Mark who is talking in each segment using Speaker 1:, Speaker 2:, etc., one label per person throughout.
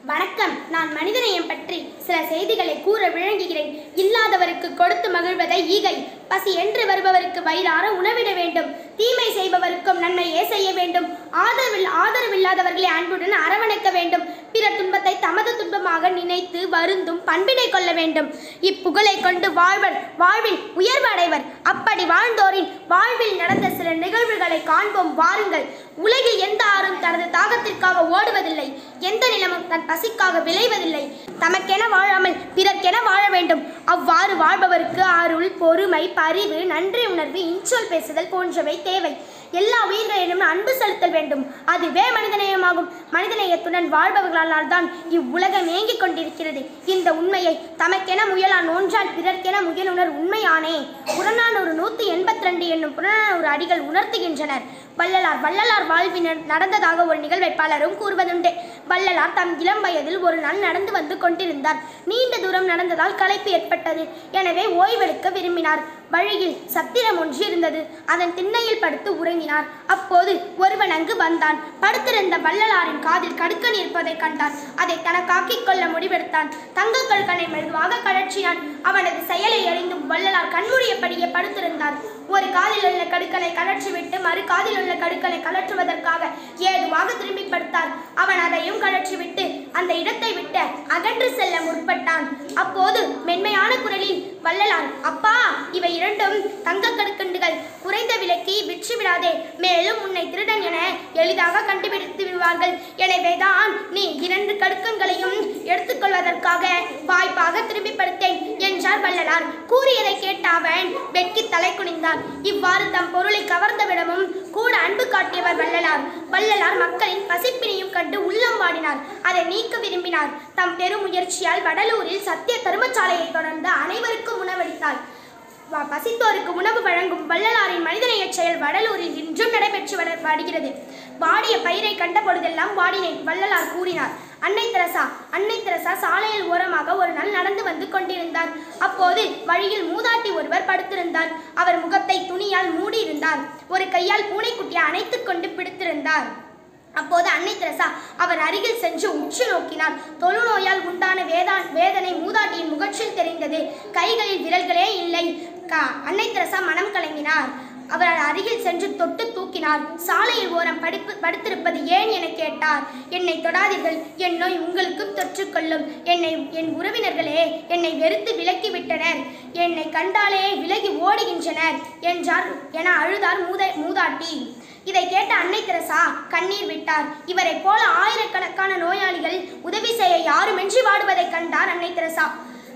Speaker 1: வணக்கம் நான் மனிதநேயம் பற்றி சில செய்திகளை கூற விளங்குகிறேன் இல்லாதவருக்கு கொடுத்து மகிழ்வதை ஈகை பசி என்று வருபவருக்கு வயிறார உணவிட வேண்டும் தீமை செய்பவருக்கும் நன்மையே செய்ய வேண்டும் ஆதரவில் ஆதரவில்லாதவர்களை அன்புடன் அரவணைக்க வேண்டும் பிறர் துன்பத்தை தமது துன்பமாக நினைத்து வருந்தும் பண்பினை கொள்ள வேண்டும் இப்புகழை கொண்டு வாழ்வர் வாழ்வில் உயர்வு அடைவர் அப்படி வாழ்ந்தோரின் வாழ்வில் நடந்த சில நிகழ்வுகளை காண்போம் வாருங்கள் உலகில் எந்த ஆறும் தனது தாகத்திற்காக ஓடுவதில்லை எந்த நிலமும் தன் பசிக்காக விளைவதில்லை தமக்கென வாழாமல் பிறர்க்கென வாழ வேண்டும் அவ்வாறு வாழ்பவருக்கு அருள் பொறுமை பரிவு நன்றி உணர்வு இன்சொல் பேசுதல் போன்றவை தேவை எல்லா உயிர்களிடம் அன்பு செலுத்தல் வேண்டும் அதுவே மனிதநேயமாகும் மனிதநேயத்துடன் வாழ்பவர்களால் தான் இவ்வுலகம் ஏங்கிக் கொண்டிருக்கிறது இந்த உண்மையை தமக்கென முயலான் ஒன்றால் பிறர்க்கென முயலுணர் உண்மையானே புறநானூறு நூற்றி எண்பத்தி ரெண்டு என்னும் புறநானூறு அடிகள் உணர்த்துகின்றனர் வள்ளலார் வள்ளலார் வாழ்வினர் நடந்ததாக ஒரு நிகழ்வை பலரும் கூறுவதுண்டு வள்ளலார் தம் இளம் வயதில் ஒரு நாள் நடந்து வந்து கொண்டிருந்தார் நீண்ட தூரம் நடந்ததால் களைப்பு ஏற்பட்டது எனவே ஓய்வெடுக்க விரும்பினார் வழியில் சத்திரம் ஒன்று இருந்தது அதன் திண்ணையில் படுத்து உறங்கினார் அப்போது ஒருவன் அங்கு வந்தான் படுத்திருந்த வள்ளலாரின் காதில் கடுக்கன் இருப்பதை கண்டான் அதை தனக்காக்கிக் கொள்ள முடிவெடுத்தான் தங்க கல்கனை மெதுவாக கழற்றினான் அவனது செயலை அறிந்து வள்ளலார் கண்மூடியபடியே படுத்திருந்தார் ஒரு காதில் உள்ள கடுக்கலை கழற்றிவிட்டு மறு காதில் உள்ள கடுக்கலை கழற்றுவதற்காக ஏதுவாக திரும்பி படுத்தார் அவன் அதையும் கழற்றிவிட்டு அந்த இடத்தை விட்டு அகன்று செல்ல முற்பட்டான் அப்போது மென்மையான குரலில் வள்ளலார் அப்பா இவை இரண்டும் தங்க கடுக்கண்டுகள் குறைந்த விலைக்கு விற்று விடாதே மேலும் உன்னை திருடன் என எளிதாக கண்டுபிடித்து விடுவார்கள் எனவேதான் நீ இரண்டு கடுக்கன்களையும் எடுத்துக்கொள்வதற்காக வாய்ப்பாக திரும்பி படுத்தேன் என்றார் வள்ளலார் கூறியதை கேட்ட அவன் வெட்கி தலை குனிந்தான் இவ்வாறு தம் பொருளை கவர்ந்தவிடமும் கூட அன்பு காட்டியவர் வள்ளலார் வள்ளலார் மக்களின் பசிப்பினையும் கண்டு உள்ளம் வாடினார் அதை நீக்க விரும்பினார் தம் பெரும் முயற்சியால் வடலூரில் சத்திய தருமசாலையை தொடர்ந்து அனைவருக்கும் உணவளித்தார் வ- பசித்தோருக்கு உணவு வழங்கும் வள்ளலாரின் மனிதநேய செயல் வடலூரில் இன்றும் நடைபெற்று வர- வருகிறது வாடிய பயிரை கண்ட பொழுதெல்லாம் வாடினேன் வள்ளலார் கூறினார் அன்னை தெரசா அன்னை தெரசா சாலையில் ஓரமாக ஒரு நாள் நடந்து வந்து கொண்டிருந்தார் அப்போது வழியில் மூதாட்டி ஒருவர் படுத்திருந்தார் அவர் முகத்தை துணியால் மூடியிருந்தார் ஒரு கையால் பூனைக்குட்டியை அணைத்துக் கொண்டு பிடித்திருந்தார் அப்போது அன்னை தெரசா அவர் அருகில் சென்று உற்று நோக்கினார் தொழுநோயால் உண்டான வேதா வேதனை மூதாட்டியின் முகத்தில் தெரிந்தது கைகளில் விரல்களே இல்லை க அன்னை தெரசா மனம் கலங்கினார் அவர் அருகில் சென்று தொட்டு தூக்கினார் சாலையில் ஓரம் படிப்பு படுத்திருப்பது ஏன் என கேட்டார் என்னை தொடாதீர்கள் என் நோய் உங்களுக்கும் தொற்றுக்கொள்ளும் என்னை என் உறவினர்களே என்னை வெறுத்து விலக்கி விட்டனர் என்னை கண்டாலே விலகி ஓடுகின்றனர் என்றார் என அழுதார் மூத மூதாட்டி இதை கேட்ட அன்னை தெரசா கண்ணீர் விட்டார் இவரைப் போல ஆயிரக்கணக்கான நோயாளிகள் உதவி செய்ய யாருமின்றி வாடுவதைக் கண்டார் அன்னை தெரசா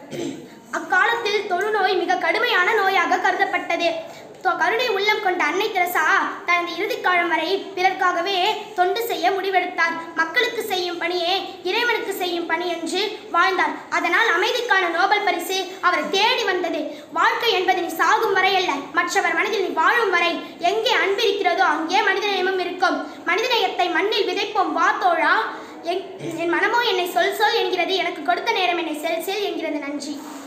Speaker 1: அக்காலத்தில் தொழுநோய் மிக கடுமையான நோயாக கருதப்பட்டது தொ- கருணை உள்ளம் கொண்ட அன்னை தெரசா தனது இறுதிக்காலம் வரை பிறர்க்காகவே தொண்டு செய்ய முடிவெடுத்தார் மக்களுக்கு செய்யும் பணியே இறைவனுக்கு செய்யும் பணி என்று வாழ்ந்தார் அதனால் அமைதிக்கான நோபல் பரிசு அவரை தேடி வந்தது வாழ்க்கை என்பது நீ சாகும் வரை அல்ல மற்றவர் மனதில் நீ வாழும் வரை எங்கே அன்பு இருக்கிறதோ அங்கே மனிதநேயமும் இருக்கும் மனிதநேயத்தை மண்ணில் விதைப்போம் வா தோழா என் என் மனமோ என்னை சொல் சொல் என்கிறது எனக்கு கொடுத்த நேரம் என்னை செல் செல் என்கிறது நன்றி